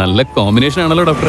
നല്ല കോമ്പിനേഷൻ ആണല്ലോ ഡോക്ടർ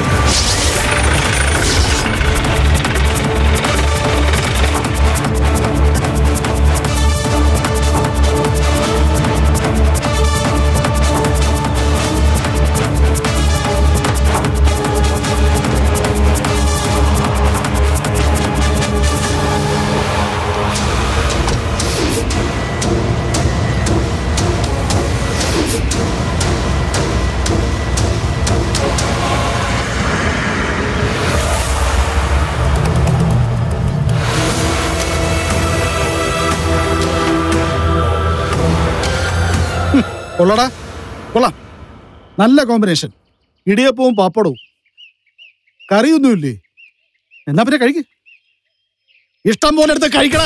കൊള്ളടാ കൊള്ളാം നല്ല കോമ്പിനേഷൻ ഇടിയപ്പവും പപ്പടവും കറിയൊന്നുമില്ലേ എന്നാ പിന്നെ കഴിക്ക് ഇഷ്ടം പോലെ എടുത്ത് കഴിക്കടാ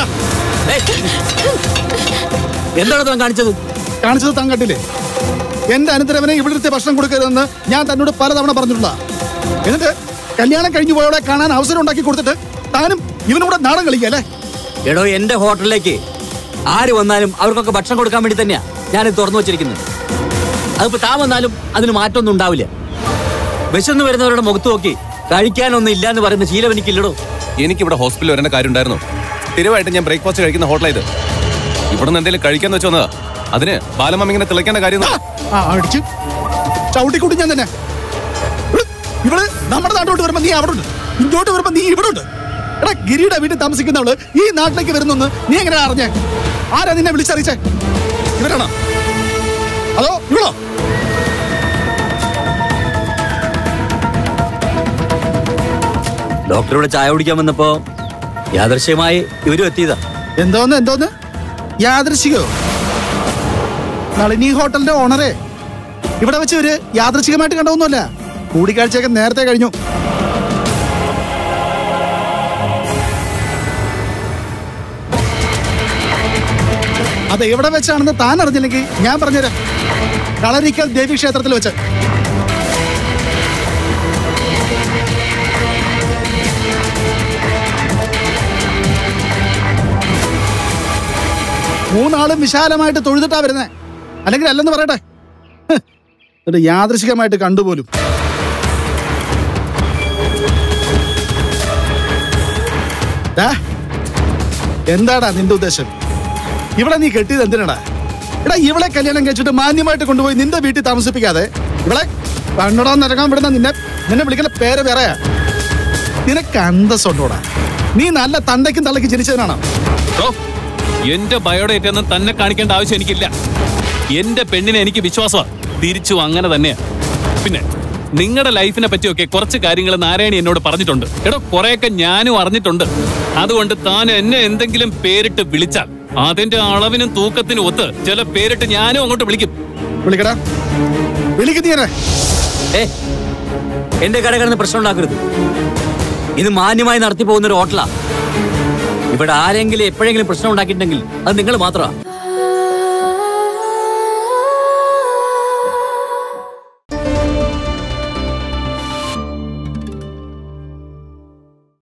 എന്താണ് താൻ കാണിച്ചത് കാണിച്ചത് താൻ കണ്ടില്ലേ എന്റെ അനന്തരവനെ ഇവിടുത്തെ ഭക്ഷണം കൊടുക്കരുതെന്ന് ഞാൻ തന്നോട് പലതവണ പറഞ്ഞിട്ടുള്ള എന്നിട്ട് കല്യാണം കഴിഞ്ഞു പോയവളെ കാണാൻ അവസരം ഉണ്ടാക്കി കൊടുത്തിട്ട് താനും ഇവനൂടെ നാടൻ കളിക്കല്ലേ എടോ എന്റെ ഹോട്ടലിലേക്ക് ആര് വന്നാലും അവർക്കൊക്കെ ഭക്ഷണം കൊടുക്കാൻ വേണ്ടി തന്നെയാ ഞാനിത് തുറന്നു വെച്ചിരിക്കുന്നത് അതിപ്പോ താൻ വന്നാലും അതിന് മാറ്റമൊന്നും ഉണ്ടാവില്ല വിശന്ന് വരുന്നവരുടെ മുഖത്ത് നോക്കി കഴിക്കാനൊന്നും ഇല്ല എന്ന് പറയുന്ന ശീലം എനിക്കില്ലടോ എനിക്ക് ഇവിടെ ഹോസ്പിറ്റലിൽ വരേണ്ട കാര്യം ഉണ്ടായിരുന്നു സ്ഥിരമായിട്ട് ഞാൻ ബ്രേക്ക്ഫാസ്റ്റ് കഴിക്കുന്ന ഹോട്ടലാ ഇത് ഇവിടെ നിന്ന് എന്തെങ്കിലും കഴിക്കാന്ന് വെച്ച് വന്നതാ അതിന് ബാലമ്മ ഇങ്ങനെ തിളയ്ക്കേണ്ട കാര്യം ആ അടിച്ച് ചവിട്ടിക്കൂട്ടി ഞാൻ തന്നെ ഇവിടെ- ഇവിടെ നമ്മുടെ നാട്ടിലോട്ട് വരുമ്പോ നീ അവിടെ ഉണ്ട് ഇങ്ങോട്ട് വരുമ്പോ നീ ഇവിടെ ഉണ്ട് എടാ ഗിരിയുടെ വീട്ടിൽ താമസിക്കുന്നവള് ഈ നാട്ടിലേക്ക് വരുന്നെന്ന് നീ എങ്ങനെ അറിഞ്ഞേ ആരാ നിന്നെ വിളിച്ചറിയിച്ചേ ഇവരാണോ അതോ ഇവളോ ഡോക്ടറോട് ചായ കുടിക്കാൻ വന്നപ്പോ യാദൃശ്യമായി ഇവരും എത്തിയതാ എന്തോന്ന് എന്തോന്ന് യാദൃശികോ നളിനി ഹോട്ടലിന്റെ ഓണറെ ഇവിടെ വെച്ച് ഒരു യാദൃശികമായിട്ട് കണ്ടതൊന്നുമല്ല കൂടിക്കാഴ്ചയൊക്കെ നേരത്തെ കഴിഞ്ഞു അത് എവിടെ വെച്ചാണെന്ന് താൻ അറിഞ്ഞില്ലെങ്കിൽ ഞാൻ പറഞ്ഞുതരാം കളരിക്കൽ ദേവി ക്ഷേത്രത്തിൽ വെച്ച് മൂന്നാളും വിശാലമായിട്ട് തൊഴുതിട്ടാ വരുന്നേ അല്ലെങ്കിൽ അല്ലെന്ന് പറയട്ടെ ഹ്, എന്നിട്ട് യാദൃശികമായിട്ട് കണ്ടുപോലും ദാ, എന്താടാ നിന്റെ ഉദ്ദേശം ഇവിടെ നീ കെട്ടിയത് എന്തിനാടാ എടാ ഇവളെ കല്യാണം കഴിച്ചിട്ട് മാന്യമായിട്ട് കൊണ്ടുപോയി നിന്റെ വീട്ടിൽ താമസിപ്പിക്കാതെ ഇവളെ കണ്ണടാൻ നിറങ്ങാൻ വിടുന്ന നിന്നെ നിന്നെ വിളിക്കുന്ന പേര് വേറെയാ നിനക്ക് അന്തസ്സുണ്ടോടാ നീ നല്ല തന്തയ്ക്കും തള്ളയ്ക്കും ജനിച്ചതിനാണോ ബ്രോ എന്റെ ബയോഡേറ്റ ഒന്നും തന്നെ കാണിക്കേണ്ട ആവശ്യം എനിക്കില്ല എന്റെ പെണ്ണിനെ എനിക്ക് വിശ്വാസമാണ് തിരിച്ചു അങ്ങനെ തന്നെയാ പിന്നെ നിങ്ങളുടെ ലൈഫിനെ പറ്റിയൊക്കെ കുറച്ച് കാര്യങ്ങൾ നാരായണി എന്നോട് പറഞ്ഞിട്ടുണ്ട് എടോ കുറെയൊക്കെ ഞാനും അറിഞ്ഞിട്ടുണ്ട് അതുകൊണ്ട് താൻ എന്നെ എന്തെങ്കിലും പേരിട്ട് വിളിച്ചാൽ അതിന്റെ അളവിനും തൂക്കത്തിനും ഒത്ത് ചില പേരിട്ട് ഞാനും അങ്ങോട്ട് വിളിക്കും വിളിക്കടാ വിളിക്കുന്നീനെ ഏ എന്റെ കട കിടന്ന് പ്രശ്നം ഉണ്ടാക്കരുത് ഇത് മാന്യമായി നടത്തി പോകുന്ന ഒരു ഹോട്ടലാ ഇവിടെ ആരെങ്കിലും എപ്പോഴെങ്കിലും പ്രശ്നം ഉണ്ടാക്കിയിട്ടുണ്ടെങ്കിൽ അത് നിങ്ങൾ മാത്രമാ